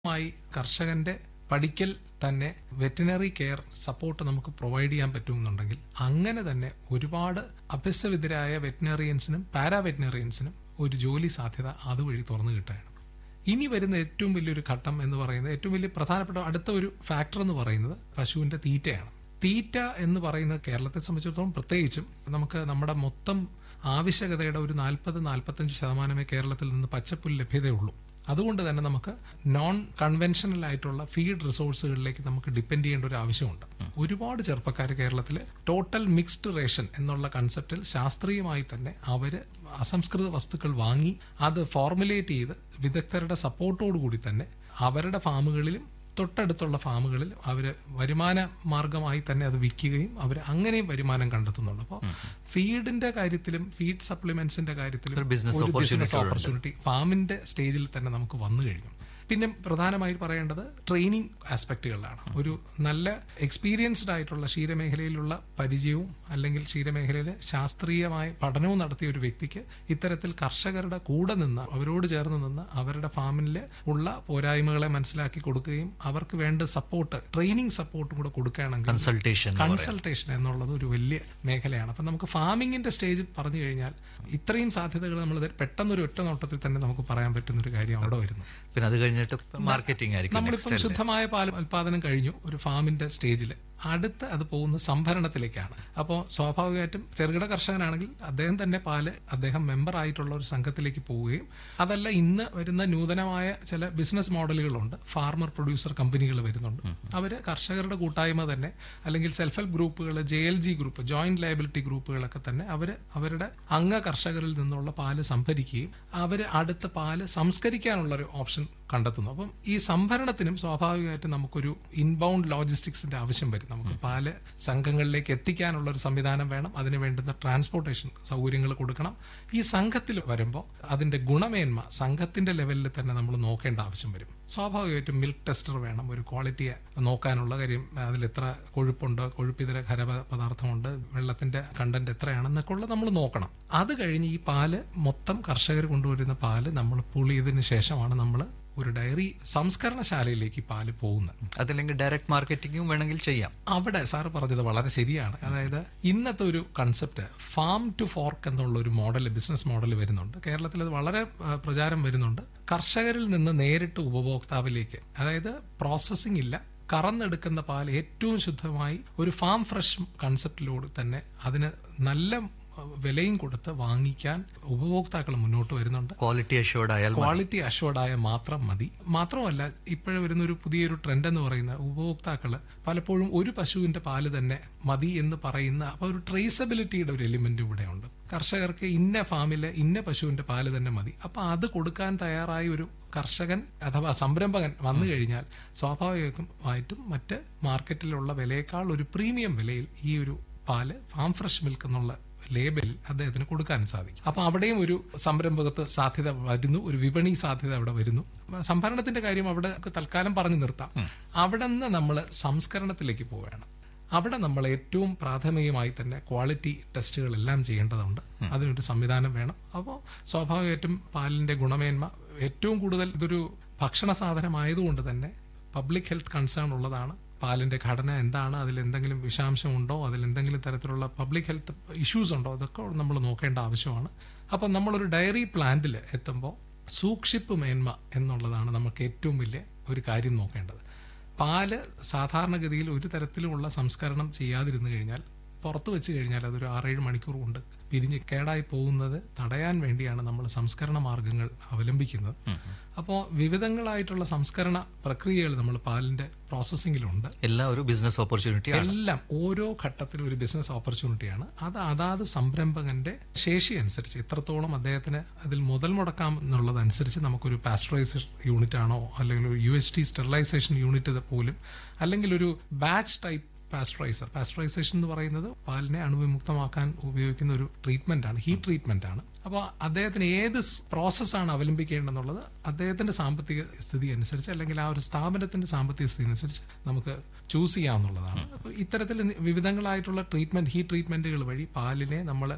മായി കർഷകന്റെ പഠിക്കൽ തന്നെ വെറ്റിനറി കെയർ സപ്പോർട്ട് നമുക്ക് പ്രൊവൈഡ് ചെയ്യാൻ പറ്റുമെന്നുണ്ടെങ്കിൽ അങ്ങനെ തന്നെ ഒരുപാട് അഭ്യസ്തവിദ്യരായ വെറ്റിനറിയൻസിനും പാരാ വെറ്റിനറിയൻസിനും ഒരു ജോലി സാധ്യത അതുവഴി തുറന്നു കിട്ടുകയാണ് ഇനി വരുന്ന ഏറ്റവും വലിയൊരു ഘട്ടം എന്ന് പറയുന്നത് ഏറ്റവും വലിയ പ്രധാനപ്പെട്ട അടുത്ത ഒരു ഫാക്ടർ എന്ന് പറയുന്നത് പശുവിന്റെ തീറ്റയാണ് തീറ്റ എന്ന് പറയുന്നത് കേരളത്തെ സംബന്ധിച്ചിടത്തോളം പ്രത്യേകിച്ചും നമുക്ക് നമ്മുടെ മൊത്തം ആവശ്യകതയുടെ ഒരു നാൽപ്പത് നാൽപ്പത്തഞ്ച് ശതമാനമേ കേരളത്തിൽ നിന്ന് പച്ചപ്പുൽ ലഭ്യതയുള്ളൂ അതുകൊണ്ട് തന്നെ നമുക്ക് നോൺ കൺവെൻഷണൽ ആയിട്ടുള്ള ഫീഡ് റിസോഴ്സുകളിലേക്ക് നമുക്ക് ഡിപ്പെൻഡ് ചെയ്യേണ്ട ഒരു ആവശ്യമുണ്ട് ഒരുപാട് ചെറുപ്പക്കാർ കേരളത്തിൽ ടോട്ടൽ മിക്സ്ഡ് റേഷൻ എന്നുള്ള കൺസെപ്റ്റിൽ ശാസ്ത്രീയമായി തന്നെ അവര് അസംസ്കൃത വസ്തുക്കൾ വാങ്ങി അത് ഫോർമുലേറ്റ് ചെയ്ത് വിദഗ്ധരുടെ സപ്പോർട്ടോടുകൂടി തന്നെ അവരുടെ ഫാമുകളിലും തൊട്ടടുത്തുള്ള ഫാമുകളിൽ അവർ വരുമാന മാർഗമായി തന്നെ അത് വിൽക്കുകയും അവർ അങ്ങനെയും വരുമാനം കണ്ടെത്തുന്നുണ്ട് അപ്പോൾ ഫീഡിന്റെ കാര്യത്തിലും ഫീഡ് സപ്ലിമെന്റ്സിന്റെ കാര്യത്തിലും ഒരു business ഒരു opportunity ബിസിനസ് ഓപ്പർച്യൂണിറ്റി ഫാമിന്റെ സ്റ്റേജിൽ തന്നെ നമുക്ക് വന്നു കഴിഞ്ഞു പിന്നെ പ്രധാനമായി പറയേണ്ടത് ട്രെയിനിങ് ആസ്പെക്റ്റുകളിലാണ് ഒരു നല്ല എക്സ്പീരിയൻസ്ഡ് ആയിട്ടുള്ള ക്ഷീരമേഖലയിലുള്ള പരിചയവും അല്ലെങ്കിൽ ക്ഷീരമേഖലയിൽ ശാസ്ത്രീയമായ പഠനവും നടത്തിയ ഒരു വ്യക്തിക്ക് ഇത്തരത്തിൽ കർഷകരുടെ കൂടെ നിന്ന് അവരോട് ചേർന്ന് നിന്ന് അവരുടെ ഫാമിൽ ഉള്ള പോരായ്മകളെ മനസ്സിലാക്കി കൊടുക്കുകയും അവർക്ക് വേണ്ട സപ്പോർട്ട് ട്രെയിനിങ് സപ്പോർട്ടും കൂടെ കൊടുക്കുകയാണെങ്കിൽ കൺസൾട്ടേഷൻ കൺസൾട്ടേഷൻ എന്നുള്ളത് ഒരു വലിയ മേഖലയാണ് അപ്പൊ നമുക്ക് ഫാമിങ്ങിന്റെ സ്റ്റേജ് പറഞ്ഞു കഴിഞ്ഞാൽ ഇത്രയും സാധ്യതകൾ നമ്മൾ പെട്ടെന്നൊരു ഒറ്റ നോട്ടത്തിൽ തന്നെ നമുക്ക് പറയാൻ പറ്റുന്ന ഒരു കാര്യം അവിടെ വരുന്നു പിന്നെ അത് കഴിഞ്ഞിട്ട് മാർക്കറ്റിംഗ് ആയിരിക്കും നമ്മളിപ്പം ശുദ്ധമായ പാൽ ഉൽപാദനം കഴിഞ്ഞു ഒരു ഫാമിന്റെ സ്റ്റേജിൽ അടുത്ത് അത് പോകുന്ന സംഭരണത്തിലേക്കാണ് അപ്പോൾ സ്വാഭാവികമായിട്ടും ചെറുകിട കർഷകനാണെങ്കിൽ അദ്ദേഹം തന്നെ പാല് അദ്ദേഹം മെമ്പർ ആയിട്ടുള്ള ഒരു സംഘത്തിലേക്ക് പോവുകയും അതല്ല ഇന്ന് വരുന്ന നൂതനമായ ചില ബിസിനസ് മോഡലുകളുണ്ട് ഫാർമർ പ്രൊഡ്യൂസർ കമ്പനികൾ വരുന്നുണ്ട് അവര് കർഷകരുടെ കൂട്ടായ്മ തന്നെ അല്ലെങ്കിൽ സെൽഫ് ഹെൽപ്പ് ഗ്രൂപ്പുകൾ J L G group joint liability ഗ്രൂപ്പുകളൊക്കെ തന്നെ അവര് അവരുടെ അംഗ കർഷകരിൽ നിന്നുള്ള പാല് സംഭരിക്കുകയും അവര് അടുത്ത പാല് സംസ്കരിക്കാനുള്ള ഒരു ഓപ്ഷൻ കണ്ടെത്തുന്നു അപ്പം ഈ സംഭരണത്തിനും സ്വാഭാവികമായിട്ടും നമുക്കൊരു ഇൻബൗണ്ട് ലോജിസ്റ്റിക്സിന്റെ ആവശ്യം വരും നമുക്ക് പാല് സംഘങ്ങളിലേക്ക് എത്തിക്കാനുള്ള ഒരു സംവിധാനം വേണം അതിന് വേണ്ടുന്ന ട്രാൻസ്പോർട്ടേഷൻ സൗകര്യങ്ങൾ കൊടുക്കണം ഈ സംഘത്തിൽ വരുമ്പോൾ അതിന്റെ ഗുണമേന്മ സംഘത്തിന്റെ ലെവലിൽ തന്നെ നമ്മൾ നോക്കേണ്ട ആവശ്യം വരും സ്വാഭാവികമായിട്ടും മിൽക്ക് ടെസ്റ്റർ വേണം ഒരു ക്വാളിറ്റിയെ നോക്കാനുള്ള കാര്യം അതിൽ എത്ര കൊഴുപ്പുണ്ട് കൊഴുപ്പിതര ഖര പദാർത്ഥമുണ്ട് വെള്ളത്തിന്റെ കണ്ടന്റ് എത്രയാണെന്നൊക്കെ ഉള്ളത് നമ്മൾ നോക്കണം അത് കഴിഞ്ഞ് ഈ പാല് മൊത്തം കർഷകർ കൊണ്ടുവരുന്ന പാല് നമ്മൾ പുളിയതിന് ശേഷമാണ് നമ്മൾ ഒരു ഡയറി സംസ്കരണശാലയിലേക്ക് പാല് പോകുന്നത് അതല്ലെങ്കിൽ ഡയറക്റ്റ് മാർക്കറ്റിംഗും വേണമെങ്കിൽ ചെയ്യാം അവിടെ സാറ് പറഞ്ഞത് വളരെ ശരിയാണ് അതായത് ഇന്നത്തെ ഒരു കൺസെപ്റ്റ് ഫാം ടു ഫോർക്ക് എന്നുള്ള ഒരു മോഡൽ ബിസിനസ് മോഡൽ വരുന്നുണ്ട് കേരളത്തിൽ അത് വളരെ ആ, പ്രചാരം വരുന്നുണ്ട് കർഷകരിൽ നിന്ന് നേരിട്ട് ഉപഭോക്താവിലേക്ക് അതായത് പ്രോസസ്സിംഗ് ഇല്ല കറന്നെടുക്കുന്ന പാൽ ഏറ്റവും ശുദ്ധമായി ഒരു ഫാം ഫ്രഷ് കൺസെപ്റ്റിലൂടെ തന്നെ അതിന് നല്ല ആ, വിലയും കൊടുത്ത് വാങ്ങിക്കാൻ ഉപഭോക്താക്കൾ മുന്നോട്ട് വരുന്നുണ്ട് ക്വാളിറ്റി അഷ്യോർഡ് ആയാൽ മതി. ക്വാളിറ്റി അഷ്വർഡായ മാത്രം മതി മാത്രമല്ല ഇപ്പോഴും വരുന്ന ഒരു പുതിയൊരു ട്രെൻഡ് എന്ന് പറയുന്ന ഉപഭോക്താക്കള് പലപ്പോഴും ഒരു പശുവിന്റെ പാല് തന്നെ മതി എന്ന് പറയുന്ന അപ്പൊ ഒരു ട്രേസബിലിറ്റിയുടെ ഒരു എലിമെന്റ് ഇവിടെ ഉണ്ട് കർഷകർക്ക് ഇന്ന ഫാമിലെ ഇന്ന പശുവിന്റെ പാല് തന്നെ മതി അപ്പൊ അത് കൊടുക്കാൻ തയ്യാറായ ഒരു കർഷകൻ അഥവാ സംരംഭകൻ വന്നു കഴിഞ്ഞാൽ സ്വാഭാവികമായിട്ടും മറ്റ് മാർക്കറ്റിലുള്ള വിലയേക്കാൾ ഒരു പ്രീമിയം വിലയിൽ ഈ ഒരു പാല് ഫാം ഫ്രഷ് മിൽക്ക് എന്നുള്ള ലേബലിൽ അദ്ദേഹത്തിന് കൊടുക്കാൻ സാധിക്കും അപ്പൊ അവിടെയും ഒരു സംരംഭകത്വ സാധ്യത വരുന്നു ഒരു വിപണി സാധ്യത അവിടെ വരുന്നു സംഭരണത്തിന്റെ കാര്യം അവിടെ തൽക്കാലം പറഞ്ഞു നിർത്താം അവിടെ നിന്ന് നമ്മൾ സംസ്കരണത്തിലേക്ക് പോവുകയാണ് അവിടെ നമ്മൾ ഏറ്റവും പ്രാഥമികമായി തന്നെ ക്വാളിറ്റി ടെസ്റ്റുകൾ എല്ലാം ചെയ്യേണ്ടതുണ്ട് അതിനൊരു സംവിധാനം വേണം അപ്പോൾ സ്വാഭാവികമായിട്ടും പാലിന്റെ ഗുണമേന്മ ഏറ്റവും കൂടുതൽ ഇതൊരു ഭക്ഷണ സാധനമായതുകൊണ്ട് തന്നെ പബ്ലിക് ഹെൽത്ത് കൺസേൺ ഉള്ളതാണ് പാലിന്റെ ഘടന എന്താണ് അതിൽ എന്തെങ്കിലും വിഷാംശം ഉണ്ടോ അതിൽ എന്തെങ്കിലും തരത്തിലുള്ള പബ്ലിക് ഹെൽത്ത് ഇഷ്യൂസ് ഉണ്ടോ അതൊക്കെ നമ്മൾ നോക്കേണ്ട ആവശ്യമാണ് അപ്പം നമ്മളൊരു ഡയറി പ്ലാന്റിൽ എത്തുമ്പോൾ സൂക്ഷിപ്പ് മേന്മ എന്നുള്ളതാണ് നമുക്ക് ഏറ്റവും വലിയ ഒരു കാര്യം നോക്കേണ്ടത് പാല് സാധാരണഗതിയിൽ ഒരു തരത്തിലുമുള്ള സംസ്കരണം ചെയ്യാതിരുന്നു കഴിഞ്ഞാൽ പുറത്ത് വെച്ച് കഴിഞ്ഞാൽ അതൊരു ആറേഴ് മണിക്കൂർ കൊണ്ട് പിരിഞ്ഞ് കേടായി പോകുന്നത് തടയാൻ വേണ്ടിയാണ് നമ്മൾ സംസ്കരണ മാർഗങ്ങൾ അവലംബിക്കുന്നത് അപ്പോൾ വിവിധങ്ങളായിട്ടുള്ള സംസ്കരണ പ്രക്രിയകൾ നമ്മൾ പാലിന്റെ പ്രോസസ്സിങ്ങിലുണ്ട് എല്ലാം ഒരു ബിസിനസ് ഓപ്പർച്യൂണിറ്റി ആണ് എല്ലാം ഓരോ ഘട്ടത്തിലും ഒരു ബിസിനസ് ഓപ്പർച്യൂണിറ്റിയാണ് അത് അതാത് സംരംഭകന്റെ ശേഷി അനുസരിച്ച് എത്രത്തോളം അദ്ദേഹത്തിന് അതിൽ മുതൽ മുടക്കാം എന്നുള്ളതനുസരിച്ച് നമുക്കൊരു പാസ്ചറൈസേഷൻ യൂണിറ്റ് ആണോ അല്ലെങ്കിൽ ഒരു U S T sterilization unit പോലും അല്ലെങ്കിൽ ഒരു ബാച്ച് ടൈപ്പ് പാസ്ചറൈസർ പാസ്ചറൈസേഷൻ എന്ന് പറയുന്നത് പാലിനെ അണുവിമുക്തമാക്കാൻ ഉപയോഗിക്കുന്ന ഒരു ട്രീറ്റ്മെന്റ് ആണ് ഹീറ്റ് ട്രീറ്റ്മെന്റ് ആണ് അപ്പോൾ അദ്ദേഹത്തിന് ഏത് പ്രോസസ്സാണ് അവലംബിക്കേണ്ടതെന്നുള്ളത് അദ്ദേഹത്തിന്റെ സാമ്പത്തിക സ്ഥിതി അനുസരിച്ച് അല്ലെങ്കിൽ ആ ഒരു സ്ഥാപനത്തിന്റെ സാമ്പത്തിക സ്ഥിതി അനുസരിച്ച് നമുക്ക് ചൂസ് ചെയ്യാവുന്നതാണ് അപ്പോൾ ഇത്തരത്തിൽ വിവിധങ്ങളായിട്ടുള്ള ട്രീറ്റ്മെന്റ് ഹീറ്റ് ട്രീറ്റ്മെന്റുകൾ വഴി പാലിനെ നമ്മൾ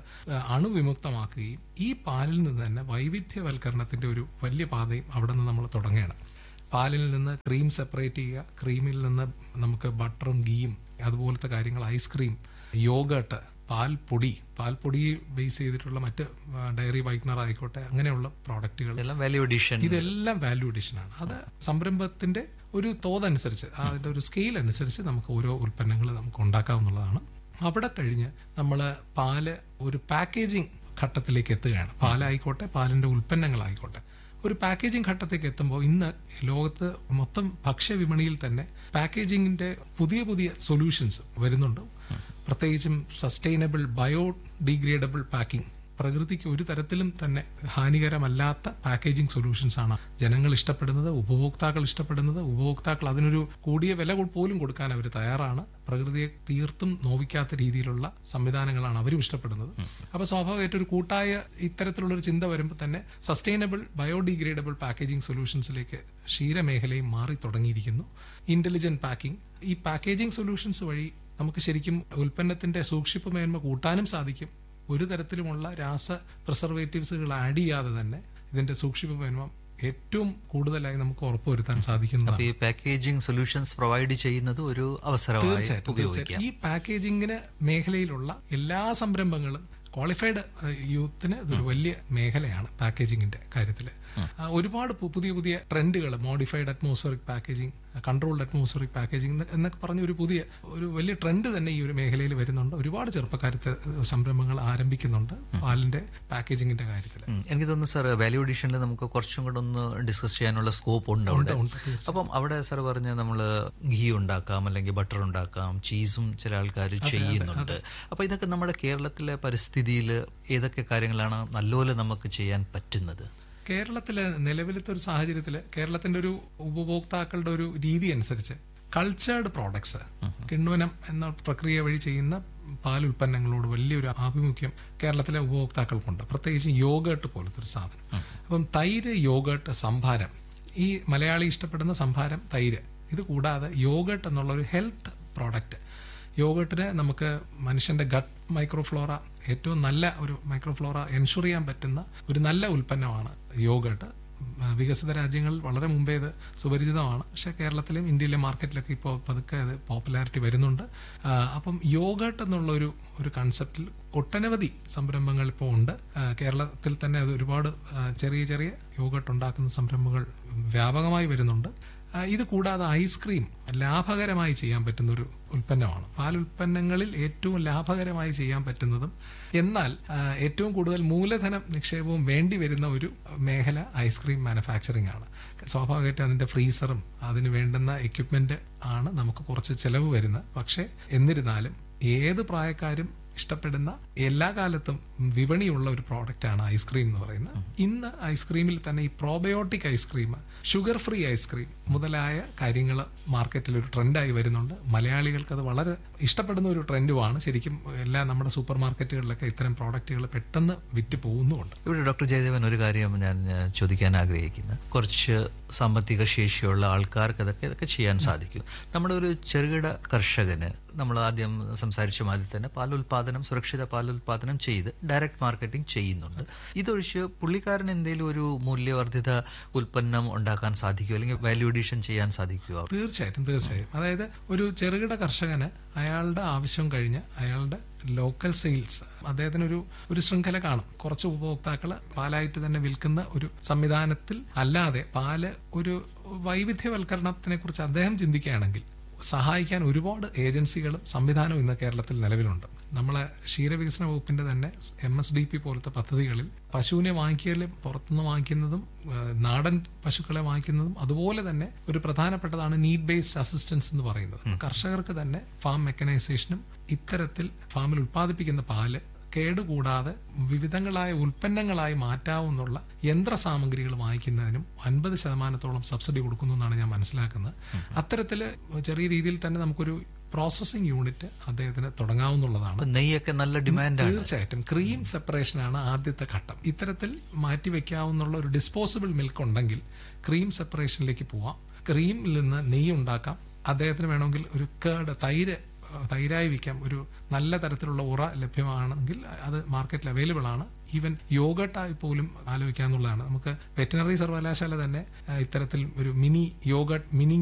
അണുവിമുക്തമാക്കുകയും ഈ പാലിൽ നിന്ന് തന്നെ വൈവിധ്യവൽക്കരണത്തിന്റെ ഒരു വലിയ പാതയും അവിടെ നിന്ന് നമ്മൾ തുടങ്ങുകയാണ് പാലിൽ നിന്ന് ക്രീം സെപ്പറേറ്റ് ചെയ്യുക ക്രീമിൽ നിന്ന് നമുക്ക് ബട്ടറും ഗീയും അതുപോലത്തെ കാര്യങ്ങൾ ഐസ്ക്രീം യോഗട്ട് പാൽപ്പൊടി പാൽപ്പൊടി ബേസ് ചെയ്തിട്ടുള്ള മറ്റ് ഡയറി വൈറ്റ്നർ ആയിക്കോട്ടെ അങ്ങനെയുള്ള പ്രോഡക്റ്റുകൾ ഇതെല്ലാം വാല്യൂ അഡീഷൻ ഇതെല്ലാം വാല്യൂ അഡീഷൻ ആണ് അത് സംരംഭത്തിന്റെ ഒരു തോതനുസരിച്ച് അതിന്റെ ഒരു സ്കെയിൽ അനുസരിച്ച് നമുക്ക് ഓരോ ഉൽപ്പന്നങ്ങൾ നമുക്ക് ഉണ്ടാക്കാവുന്നതാണ് അവിടെ കഴിഞ്ഞ് നമ്മൾ പാല് ഒരു പാക്കേജിംഗ് ഘട്ടത്തിലേക്ക് എത്തുകയാണ് പാലായിക്കോട്ടെ പാലിന്റെ ഉൽപ്പന്നങ്ങളായിക്കോട്ടെ ഒരു പാക്കേജിംഗ് ഘട്ടത്തേക്ക് എത്തുമ്പോൾ ഇന്ന് ലോകത്ത് മൊത്തം ഭക്ഷ്യവിപണിയിൽ തന്നെ പാക്കേജിങ്ങിന്റെ പുതിയ പുതിയ സൊല്യൂഷൻസ് വരുന്നുണ്ട് പ്രത്യേകിച്ചും സസ്റ്റൈനബിൾ ബയോ ഡീഗ്രേഡബിൾ പാക്കിംഗ് പ്രകൃതിക്ക് ഒരു തരത്തിലും തന്നെ ഹാനികരമല്ലാത്ത പാക്കേജിംഗ് സൊല്യൂഷൻസ് ആണ് ജനങ്ങൾ ഇഷ്ടപ്പെടുന്നത് ഉപഭോക്താക്കൾ ഇഷ്ടപ്പെടുന്നത് ഉപഭോക്താക്കൾ അതിനൊരു കൂടിയ വില പോലും കൊടുക്കാൻ അവർ തയ്യാറാണ് പ്രകൃതിയെ തീർത്തും നോവിക്കാത്ത രീതിയിലുള്ള സംവിധാനങ്ങളാണ് അവരും ഇഷ്ടപ്പെടുന്നത് അപ്പൊ സ്വാഭാവികമായിട്ട് ഒരു കൂട്ടായ ഇത്തരത്തിലുള്ള ഒരു ചിന്ത വരുമ്പോൾ തന്നെ സസ്റ്റൈനബിൾ ബയോഡിഗ്രേഡബിൾ പാക്കേജിംഗ് സൊല്യൂഷൻസിലേക്ക് ക്ഷീരമേഖലയും മാറി തുടങ്ങിയിരിക്കുന്നു ഇന്റലിജന്റ് പാക്കിംഗ് ഈ പാക്കേജിംഗ് സൊല്യൂഷൻസ് വഴി നമുക്ക് ശരിക്കും ഉൽപ്പന്നത്തിന്റെ സൂക്ഷിപ്പ് മേന്മ കൂട്ടാനും സാധിക്കും ഒരു തരത്തിലുമുള്ള രാസ പ്രിസർവേറ്റീവ്സുകൾ ആഡ് ചെയ്യാതെ തന്നെ ഇതിന്റെ സൂക്ഷിപ്പ് മേന്മ ഏറ്റവും കൂടുതലായി നമുക്ക് ഉറപ്പുവരുത്താൻ സാധിക്കുന്നതാണ് അപ്പൊ ഈ പാക്കേജിംഗ് സൊല്യൂഷൻസ് പ്രൊവൈഡ് ചെയ്യുന്നത് ഒരു അവസരമായി തീർച്ചയായിട്ടും ഉപയോഗിക്കാം തീർച്ചയായിട്ടും ഈ പാക്കേജിങ്ങിന് മേഖലയിലുള്ള എല്ലാ സംരംഭങ്ങളും ക്വാളിഫൈഡ് യൂത്തിന് ഇതൊരു വലിയ മേഖലയാണ് പാക്കേജിങ്ങിന്റെ കാര്യത്തിൽ ഒരുപാട് പു- പുതിയ പുതിയ ട്രെൻഡുകൾ modified atmospheric packaging controlled atmospheric packaging എന്നൊക്കെ പറഞ്ഞ ഒരു പുതിയ ഒരു വലിയ ട്രെൻഡ് തന്നെ ഈ ഒരു മേഖലയിൽ വരുന്നുണ്ട് ഒരുപാട് ചെറുപ്പക്കാരത്തെ സംരംഭങ്ങൾ ആരംഭിക്കുന്നുണ്ട് പാലിന്റെ പാക്കേജിങ്ങിന്റെ കാര്യത്തിൽ ഉം. എനിക്ക് തോന്നുന്നു സാർ വാല്യൂ അഡീഷനിൽ നമുക്ക് കുറച്ചും കൂടെ ഒന്ന് ഡിസ്കസ് ചെയ്യാനുള്ള സ്കോപ്പ് ഉണ്ട് അവിടെ ഉണ്ട്, തീർച്ചയായും. അപ്പം അവിടെ സാർ പറഞ്ഞ നമ്മൾ ഗീ ഉണ്ടാക്കാം അല്ലെങ്കിൽ ബട്ടർ ഉണ്ടാക്കാം ചീസും ചില ആൾക്കാർ ചെയ്യുന്നുണ്ട് അപ്പൊ ഇതൊക്കെ നമ്മുടെ കേരളത്തിലെ പരിസ്ഥിതിയിൽ ഏതൊക്കെ കാര്യങ്ങളാണ് നല്ലപോലെ നമുക്ക് ചെയ്യാൻ പറ്റുന്നത് കേരളത്തിലെ നിലവിലത്തെ ഒരു സാഹചര്യത്തിൽ കേരളത്തിന്റെ ഒരു ഉപഭോക്താക്കളുടെ ഒരു രീതി അനുസരിച്ച് കൾച്ചേർഡ് പ്രോഡക്ട്സ് കിണ്ണുവനം എന്ന പ്രക്രിയ വഴി ചെയ്യുന്ന പാൽ ഉൽപ്പന്നങ്ങളോട് വലിയൊരു ആഭിമുഖ്യം കേരളത്തിലെ ഉപഭോക്താക്കൾക്കുണ്ട് പ്രത്യേകിച്ച് യോഗേട്ട് പോലത്തെ ഒരു സാധനം അപ്പം തൈര് യോഗേട്ട് സംഭാരം ഈ മലയാളി ഇഷ്ടപ്പെടുന്ന സംഭാരം തൈര് ഇത് കൂടാതെ യോഗേട്ട് എന്നുള്ള ഒരു ഹെൽത്ത് പ്രോഡക്റ്റ് യോഗട്ടിന് നമുക്ക് മനുഷ്യന്റെ ഗട്ട് മൈക്രോഫ്ലോറ ഏറ്റവും നല്ല ഒരു മൈക്രോഫ്ലോറ എൻഷുർ ചെയ്യാൻ പറ്റുന്ന ഒരു നല്ല ഉൽപ്പന്നമാണ് യോഗട്ട് വികസിത രാജ്യങ്ങളിൽ വളരെ മുമ്പേ ഇത് സുപരിചിതമാണ് പക്ഷെ കേരളത്തിലും ഇന്ത്യയിലെ മാർക്കറ്റിലൊക്കെ ഇപ്പോൾ പതുക്കെ അത് പോപ്പുലാരിറ്റി വരുന്നുണ്ട് ആ, അപ്പം യോഗട്ട് എന്നുള്ള ഒരു ഒരു കൺസെപ്റ്റിൽ ഒട്ടനവധി സംരംഭങ്ങൾ ഇപ്പോൾ ഉണ്ട് ആ, കേരളത്തിൽ തന്നെ അത് ഒരുപാട് ആ, ചെറിയ ചെറിയ യോഗട്ട് ഉണ്ടാക്കുന്ന സംരംഭങ്ങൾ വ്യാപകമായി വരുന്നുണ്ട് ആ, ഇത് കൂടാതെ ഐസ്ക്രീം ലാഭകരമായി ചെയ്യാൻ പറ്റുന്ന ഒരു ഉൽപ്പന്നമാണ് പാൽ ഉൽപ്പന്നങ്ങളിൽ ഏറ്റവും ലാഭകരമായി ചെയ്യാൻ പറ്റുന്നതും എന്നാൽ ആ, ഏറ്റവും കൂടുതൽ മൂലധനം നിക്ഷേപവും വേണ്ടി വരുന്ന ഒരു മേഖല ഐസ്ക്രീം മാനുഫാക്ചറിംഗ് ആണ് സ്വാഭാവികമായിട്ടും അതിന്റെ ഫ്രീസറും അതിന് വേണ്ടുന്ന എക്യുപ്മെന്റ് ആണ് നമുക്ക് കുറച്ച് ചെലവ് വരുന്നത് പക്ഷേ എന്നിരുന്നാലും ഏത് പ്രായക്കാരും ഇഷ്ടപ്പെടുന്ന എല്ലാ കാലത്തും വിപണിയുള്ള ഒരു പ്രോഡക്റ്റ് ആണ് ഐസ്ക്രീം എന്ന് പറയുന്നത് ഇന്ന് ഐസ്ക്രീമിൽ തന്നെ ഈ probiotic ice cream sugar free ice cream മുതലായ കാര്യങ്ങൾ മാർക്കറ്റിൽ ഒരു ട്രെൻഡായി വരുന്നുണ്ട് മലയാളികൾക്ക് അത് വളരെ ഇഷ്ടപ്പെടുന്ന ഒരു ട്രെൻഡുമാണ് ശരിക്കും എല്ലാ നമ്മുടെ സൂപ്പർ മാർക്കറ്റുകളിലൊക്കെ ഇത്തരം പ്രോഡക്റ്റുകൾ പെട്ടെന്ന് വിറ്റ് പോകുന്നുമുണ്ട് ഇവിടെ ഡോക്ടർ ജയദേവൻ ഒരു കാര്യം ഞാൻ ഏഹ്, ചോദിക്കാൻ ആഗ്രഹിക്കുന്നു കുറച്ച് സാമ്പത്തിക ശേഷിയുള്ള ആൾക്കാർക്ക് അതൊക്കെ ഇതൊക്കെ ചെയ്യാൻ സാധിക്കും നമ്മുടെ ഒരു ചെറുകിട കർഷകന് നമ്മൾ ആദ്യം സംസാരിച്ച മാതിരി തന്നെ പാലുൽപാദനം സുരക്ഷിത പാലുൽപാദനം ചെയ്ത് ഡയറക്റ്റ് മാർക്കറ്റിംഗ് ചെയ്യുന്നുണ്ട് ഇതൊഴിച്ച് പുള്ളിക്കാരൻ എന്തെങ്കിലും ഒരു മൂല്യവർദ്ധിത ഉൽപ്പന്നം ഉണ്ടാക്കാൻ സാധിക്കുമോ അല്ലെങ്കിൽ വാല്യൂ അഡീഷൻ ചെയ്യാൻ സാധിക്കുമോ തീർച്ചയായിട്ടും തീർച്ചയായും അതായത് ഒരു ചെറുകിട കർഷകന് അയാളുടെ ആവശ്യം കഴിഞ്ഞ് അയാളുടെ ലോക്കൽ സെയിൽസ് അദ്ദേഹത്തിന് ഒരു ഒരു ശൃംഖല കാണും കുറച്ച് ഉപഭോക്താക്കൾ പാലായിട്ട് തന്നെ വിൽക്കുന്ന ഒരു സംവിധാനത്തിൽ അല്ലാതെ പാല് ഒരു വൈവിധ്യവൽക്കരണത്തിനെ കുറിച്ച് അദ്ദേഹം ചിന്തിക്കുകയാണെങ്കിൽ സഹായിക്കാൻ ഒരുപാട് ഏജൻസികളും സംവിധാനവും ഇന്ന് കേരളത്തിൽ നിലവിലുണ്ട് നമ്മളെ ക്ഷീരവികസന വകുപ്പിന്റെ തന്നെ എം എസ് ഡി പി പോലത്തെ പദ്ധതികളിൽ പശുവിനെ വാങ്ങിക്കലും പുറത്തുനിന്ന് വാങ്ങിക്കുന്നതും ആ, നാടൻ പശുക്കളെ വാങ്ങിക്കുന്നതും അതുപോലെ തന്നെ ഒരു പ്രധാനപ്പെട്ടതാണ് നീഡ് ബേസ്ഡ് അസിസ്റ്റൻസ് എന്ന് പറയുന്നത് കർഷകർക്ക് തന്നെ ഫാം മെക്കനൈസേഷനും ഇത്തരത്തിൽ ഫാമിൽ ഉൽപ്പാദിപ്പിക്കുന്ന പാല് കേടുകൂടാതെ വിവിധങ്ങളായ ഉൽപ്പന്നങ്ങളായി മാറ്റാവുന്നുള്ള യന്ത്ര സാമഗ്രികൾ വാങ്ങിക്കുന്നതിനും അൻപത് ശതമാനത്തോളം സബ്സിഡി കൊടുക്കുന്നു എന്നാണ് ഞാൻ മനസ്സിലാക്കുന്നത് അത്തരത്തില് ചെറിയ രീതിയിൽ തന്നെ നമുക്കൊരു പ്രോസസ്സിംഗ് യൂണിറ്റ് അദ്ദേഹത്തിന് തുടങ്ങാവുന്നതാണ് അപ്പൊ നെയ്യൊക്കെ നല്ല ഡിമാൻഡാണ് തീർച്ചയായിട്ടും ക്രീം സെപ്പറേഷൻ ആണ് ആദ്യത്തെ ഘട്ടം ഇത്തരത്തിൽ മാറ്റി വെക്കാവുന്ന ഒരു ഡിസ്പോസിബിൾ മിൽക്ക് ഉണ്ടെങ്കിൽ ക്രീം സെപ്പറേഷനിലേക്ക് പോവാം ക്രീമിൽ നിന്ന് നെയ്യ് ഉണ്ടാക്കാം അദ്ദേഹത്തിന് വേണമെങ്കിൽ ഒരു കേട് തൈര് തൈരായി വിൽക്കാം ഒരു നല്ല തരത്തിലുള്ള ഉറ ലഭ്യമാണെങ്കിൽ അത് മാർക്കറ്റിൽ അവൈലബിൾ ആണ് ഈവൻ യോഗട്ടായി പോലും ആലോചിക്കാന്നുള്ളതാണ് നമുക്ക് വെറ്റിനറി സർവകലാശാല തന്നെ ആ, ഇത്തരത്തിൽ ഒരു മിനി യോഗട്ട് മിനി